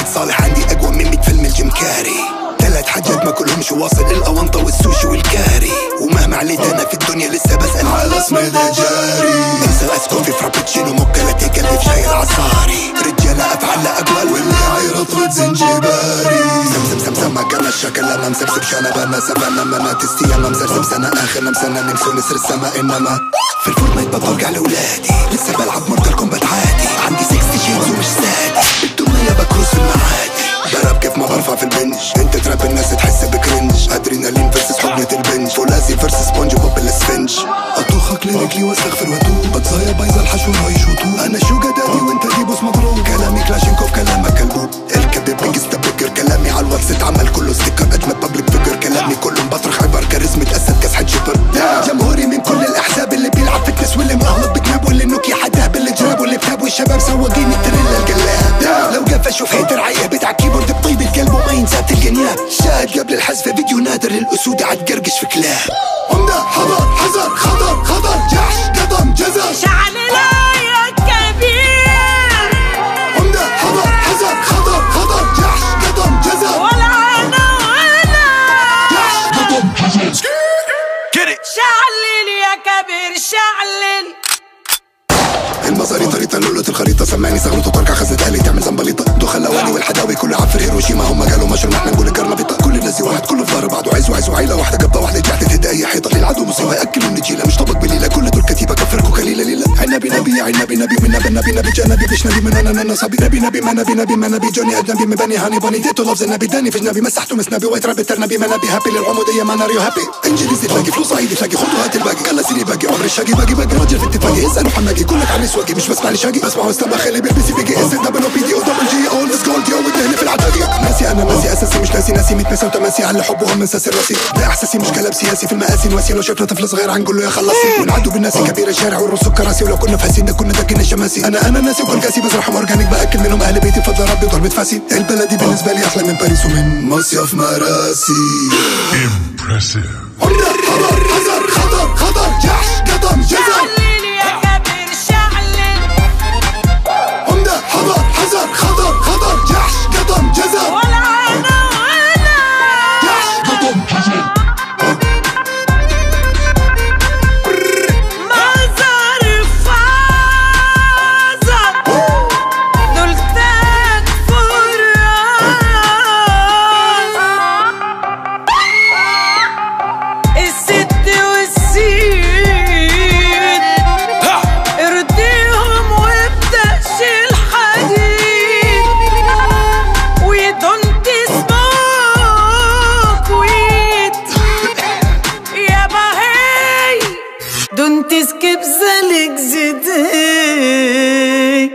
صالح عندي اقوى من 100 فيلم الجيم كاري ثلاث حاجات ما كلهمش واصل الاونطه والسوشي والكاري ومهما عليت انا في الدنيا لسه بسال على اسمي ده جاري انسى اسكن في فرابتشينو موكلتي قلبي في شاي العصاري رجاله افعال لا اقوال واللي عيرط زنجباري سمسم سمسم ما كان الشكل لما مسبسب شنب انا سفنا ما تستي انا مسرسم سنه اخر مسنه نمسو نسر السماء انما في الفورتنايت بطرق على ولادي لسه بلعب مورتال كومبات عادي عندي 60 جيمز ومش سادي بالدنيا بكروس في المعادي براب كيف ما برفع في البنج انت تراب الناس تحس بكرنج ادرينالين فيرسس حقنة البنج فولاذي فيرسس سبونج بوب الاسفنج اطوخك ليريكلي واستغفر واتوب بتصايا بايظه الحشو رايش وطوب انا شوجا دادي وانت ديبوس مضروب كلامي كلاشينكوف كلامك كلبوب الكبيب بينجز تبكر كلامي على الواتس اتعمل كله ستيكر اجمد بابليك فيجر كلامي كله مبطرخ عبر كاريزمة اسد كسحة شبر جمهوري من كل الاحزاب اللي بيلعب في التس واللي مغلط بكناب واللي نوكي حداه باللي جراب واللي بتاب والشباب سواقين التريلا القلاب لو قفش وفي هيتر عيب على الكيبورد بطيب القلب وما ينسى تلقى نياب شاهد قبل الحذف فيديو نادر للاسود عتقرقش في كلاب عمدة حضر حذر خطر خطر جحش قطم جزر شعل يا كبير عمدة حضر حذر خطر خطر جحش قطم جزر ولا انا ولا جحش قطم جزر شعلل يا كبير شعلل المصاري طريقة لولة الخريطة سمعني صغرت وتركع خزنة أهلي تعمل زنبليطة دخل الأواني والحداوي كله عفر هيروشيما هم قالوا مشروع احنا نقول القرنبيطة كل الناس واحد كله في ظهر بعض وعايز وعايز وعيلة واحدة قبضة واحدة جحت تهدى أي حيطة للعدو مصيبة يأكل النجيلة مش طبق بليلة كل دول كتيبة كفركوا كليلة ليلة عنبي نبي يا عنبي نبي من نبي نبي نبي جنبي بيش نبي من أنا أنا صبي نبي نبي ما نبي نبي ما نبي جوني أجنبي من بني هاني بني ديتو لفظ النبي داني في جنبي مسحته مسنبي وايت رابي ترنبي ما نبي هابي للعمودية ما ناريو هابي انجليزي تلاقي فلوس صعيدي تلاقي خطوات الباقي قال سيني باقي عمري الشاقي باقي باقي راجل في اتفاقي اسألوا حماقي كلك عن سواقي مش بسمع لي شاقي بسمع استبخ اللي بيلبس بيجي اس دبل او بي دي او دبل جي اول بس جولد يوم الدهن في العتاقي ناسي انا ناسي اساسي مش ناسي ناسي متنسى وتماسي على حبهم من ساسي راسي ده احساسي مش كلام سياسي في المآسي نواسي لو شفنا طفل صغير هنقول له يا خلصي ونعدوا بالناس كبير الشارع والرسوب كراسي ولو كنا فاسين ده كنا داكين الشماسي انا انا ناسي وكل كاسي بزرعهم اورجانيك باكل منهم اهل بيتي بفضل ربي وضربة فاسي البلدي بالنسبه لي احلى من باريس ومن مصيف مراسي Impressive. حذر حذر خطر خطر جحش قطم جزر شعلل يا كبير شعلل عمدة حذر حذر خطر خطر جحش قطم جزر ولا انا ولا جحش قطم جزر مزار فازر دول تكفر الست والسين ارضيهم وابدأش الحديد We don't smoke weed يا بهي Don't skip the legs day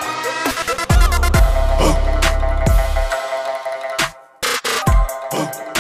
Oh.